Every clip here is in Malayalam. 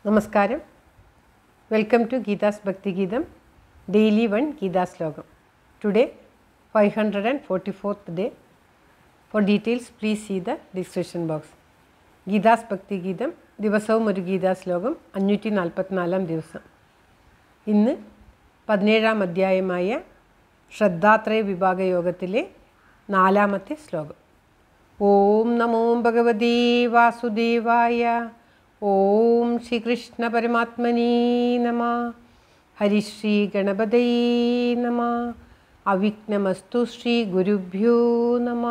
നമസ്കാരം വെൽക്കം ടു ഗീതാസ് ഭക്തിഗീതം ഡെയിലി വൺ ഗീതാ ശ്ലോകം today five hundred and forty fourth day for details please see the description box Geetha's ഭക്തിഗീതം ദിവസവും ഒരു ഗീതാ ശ്ലോകം അഞ്ഞൂറ്റി നാൽപ്പത്തിനാലാം ദിവസം ഇന്ന് പതിനേഴാം അധ്യായമായ ശ്രദ്ധാത്രയ വിഭാഗ യോഗത്തിലെ നാലാമത്തെ ശ്ലോകം ഓം നമോ ഭഗവതേ വാസുദേവായ ഓം ശ്രീകൃഷ്ണ പരമാത്മനീ നമ ഹരിശ്രീ ഗണപതൈ നമ അവിഘ്നമസ്തു ശ്രീ ഗുരുഭ്യോ നമ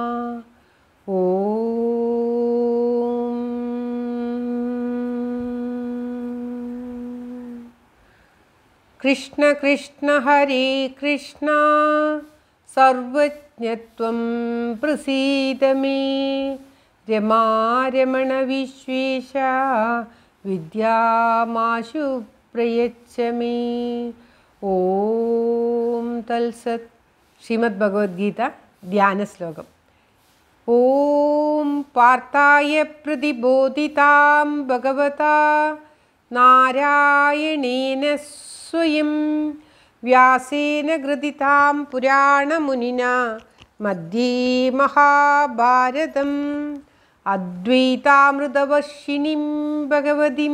ഓം കൃഷ്ണ കൃഷ്ണ ഹരേ കൃഷ്ണ സർവജ്ഞത്വം പ്രസീദ മേ രമാരമണ വിശ്വേശ വിദ്യാമാശു പ്രയച്ഛ മേ ഓം തൽസത് ശ്രീമദ് ഭഗവത്ഗീത ധ്യാന ശ്ലോകം ഓം പാർത്ഥായ പ്രതിബോധിതാം ഭഗവതാ നാരായണേന സ്വയം വ്യാസേന ഗ്രഥിതാം പുരാണമുനിന മധ്യേ മഹാഭാരതം അദ്വൈതാമൃതവർഷിണീം ഭഗവതിം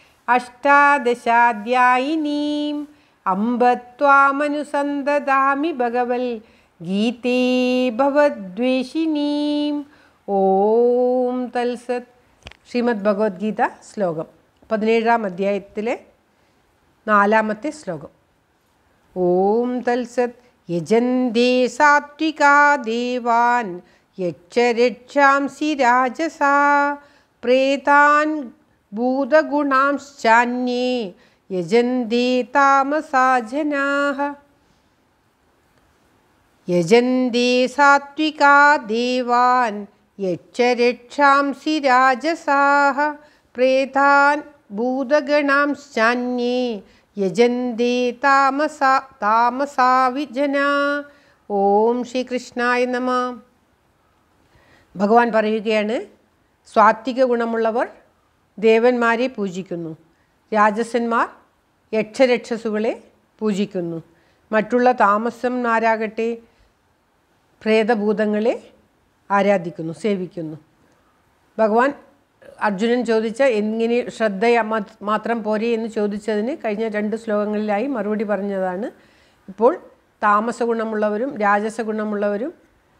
അഷ്ടാദശാധ്യായിനീം അംബ ത്വാമനുസന്തതാമി ഭഗവൽ ഗീതേ ഭവദ്വേഷിണീം ഓം തൽസത് ശ്രീമദ് ഭഗവത്ഗീത ശ്ലോകം പതിനേഴാം അധ്യായത്തിലെ നാലാമത്തെ ശ്ലോകം ഓം തൽസത് യജന്തേ സാത്വികാ ദേവാൻ യക്ഷരക്ഷാംസി രാജസാ പ്രേതാൻ ഭൂതഗുണാംശ്ചാന്യേ യജന്തേ താമസാ ജനാഃ യജന്തേ സാത്വികാ ദേവാൻ യക്ഷരക്ഷാംസി രാജസാഃ പ്രേതാൻ ഭൂതഗണാംശ്ചാന്യേ യജന്തേ താമസാ താമസാ വിജനാ ഓം ശ്രീകൃഷ്ണായ നമ ഭഗവാൻ പറയുകയാണ് സ്വാത്വിക ഗുണമുള്ളവർ ദേവന്മാരെ പൂജിക്കുന്നു രാജസന്മാർ യക്ഷരക്ഷസുകളെ പൂജിക്കുന്നു മറ്റുള്ള താമസന്മാരാകട്ടെ പ്രേതഭൂതങ്ങളെ ആരാധിക്കുന്നു സേവിക്കുന്നു ഭഗവാൻ അർജുനൻ ചോദിച്ച എങ്ങനെ ശ്രദ്ധ മ- മാത്രം പോരെ എന്ന് ചോദിച്ചതിന് കഴിഞ്ഞ രണ്ട് ശ്ലോകങ്ങളിലായി മറുപടി പറഞ്ഞതാണ് ഇപ്പോൾ താമസ ഗുണമുള്ളവരും രാജസ ഗുണമുള്ളവരും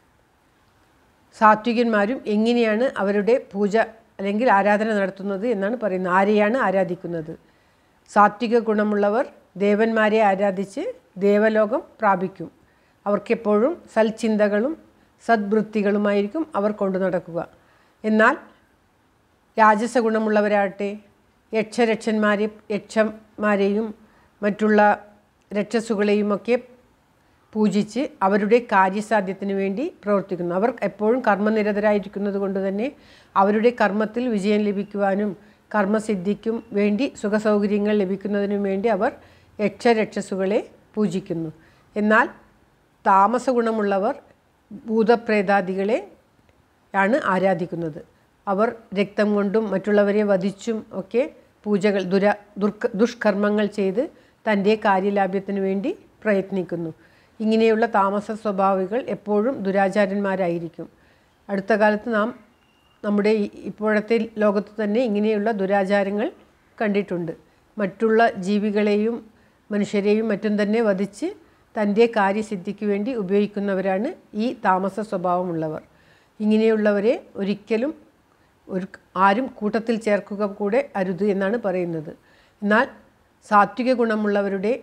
സാത്വികന്മാരും എങ്ങനെയാണ് അവരുടെ പൂജ അല്ലെങ്കിൽ ആരാധന നടത്തുന്നത് എന്നാണ് പറയുന്നത് ആരെയാണ് ആരാധിക്കുന്നത് സാത്വിക ഗുണമുള്ളവർ ദേവന്മാരെ ആരാധിച്ച് ദേവലോകം പ്രാപിക്കും അവർക്കെപ്പോഴും സൽചിന്തകളും സദ്വൃത്തികളുമായിരിക്കും അവർ കൊണ്ടു നടക്കുക എന്നാൽ രാജസ ഗുണമുള്ളവരാകട്ടെ യക്ഷരക്ഷന്മാരെ യക്ഷന്മാരെയും മറ്റുള്ള രക്ഷസുകളെയുമൊക്കെ പൂജിച്ച് അവരുടെ കാര്യസാധ്യത്തിന് വേണ്ടി പ്രവർത്തിക്കുന്നു അവർ എപ്പോഴും കർമ്മനിരതരായിരിക്കുന്നത് കൊണ്ട് തന്നെ അവരുടെ കർമ്മത്തിൽ വിജയം ലഭിക്കുവാനും കർമ്മസിദ്ധിക്കും വേണ്ടി സുഖസൗകര്യങ്ങൾ ലഭിക്കുന്നതിനും വേണ്ടി അവർ യക്ഷരക്ഷസുകളെ പൂജിക്കുന്നു എന്നാൽ താമസ ഗുണമുള്ളവർ ഭൂതപ്രേതാദികളെ ആണ് ആരാധിക്കുന്നത് അവർ രക്തം കൊണ്ടും മറ്റുള്ളവരെ വധിച്ചും ഒക്കെ പൂജകൾ ദുര ദുർക്ക ദുഷ്കർമ്മങ്ങൾ ചെയ്ത് തൻ്റെ കാര്യലാഭ്യത്തിന് വേണ്ടി പ്രയത്നിക്കുന്നു ഇങ്ങനെയുള്ള താമസ സ്വഭാവികൾ എപ്പോഴും ദുരാചാരന്മാരായിരിക്കും അടുത്ത കാലത്ത് നാം നമ്മുടെ ഈ- ഇപ്പോഴത്തെ ലോകത്ത് തന്നെ ഇങ്ങനെയുള്ള ദുരാചാരങ്ങൾ കണ്ടിട്ടുണ്ട് മറ്റുള്ള ജീവികളെയും മനുഷ്യരെയും മറ്റും തന്നെ വധിച്ച് തൻ്റെ കാര്യസിദ്ധിക്ക് വേണ്ടി ഉപയോഗിക്കുന്നവരാണ് ഈ താമസ സ്വഭാവമുള്ളവർ ഇങ്ങനെയുള്ളവരെ ഒരിക്കലും ഒരു ആരും കൂട്ടത്തിൽ ചേർക്കുക കൂടെ അരുത് എന്നാണ് പറയുന്നത് എന്നാൽ സാത്വിക ഗുണമുള്ളവരുടെ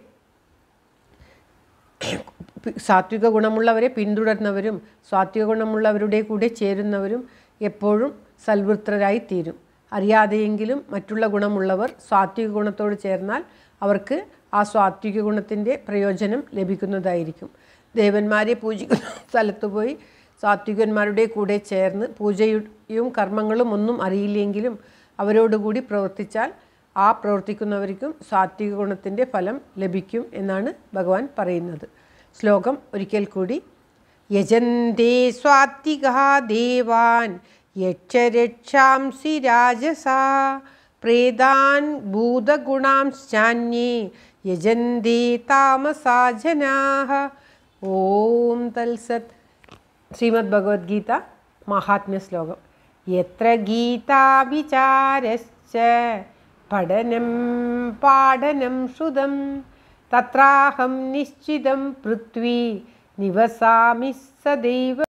സാത്വിക ഗുണമുള്ളവരെ പിന്തുടർന്നവരും സാത്വിക ഗുണമുള്ളവരുടെ കൂടെ ചേരുന്നവരും എപ്പോഴും സൽവൃത്രരായി തീരും അറിയാതെയെങ്കിലും മറ്റുള്ള ഗുണമുള്ളവർ സാത്വിക ഗുണത്തോട് ചേർന്നാൽ അവർക്ക് ആ സാത്വിക ഗുണത്തിൻ്റെ പ്രയോജനം ലഭിക്കുന്നതായിരിക്കും ദേവന്മാരെ പൂജിക്കുന്ന സ്ഥലത്ത് പോയി സാത്വികന്മാരുടെ കൂടെ ചേർന്ന് പൂജയും കർമ്മങ്ങളും ഒന്നും അറിയില്ലെങ്കിലും അവരോടുകൂടി പ്രവർത്തിച്ചാൽ ആ പ്രവർത്തിക്കുന്നവർക്കും സാത്വിക ഗുണത്തിൻ്റെ ഫലം ലഭിക്കും എന്നാണ് ഭഗവാൻ പറയുന്നത് ശ്ലോകം ഒരിക്കൽ കൂടി യജന്തേ സ്വാത്വികാ ദേവാൻ യക്ഷരക്ഷാംസി രാജസാ പ്രേതാൻ ഭൂതഗുണാംശ്ചാന്യേ യജന്തി താമസാ ജനാः ഓം തൽസത് ശ്രീമദ് ഭഗവത്ഗീത മഹാത്മ്യ ശ്ലോകം എത്ര ഗീതാവിചാരശ്ച പഠനം പാഠനം ശ്രുതം തത്രാഹം നിശ്ചിതം പൃഥ്വി നിവസാമി സദൈവ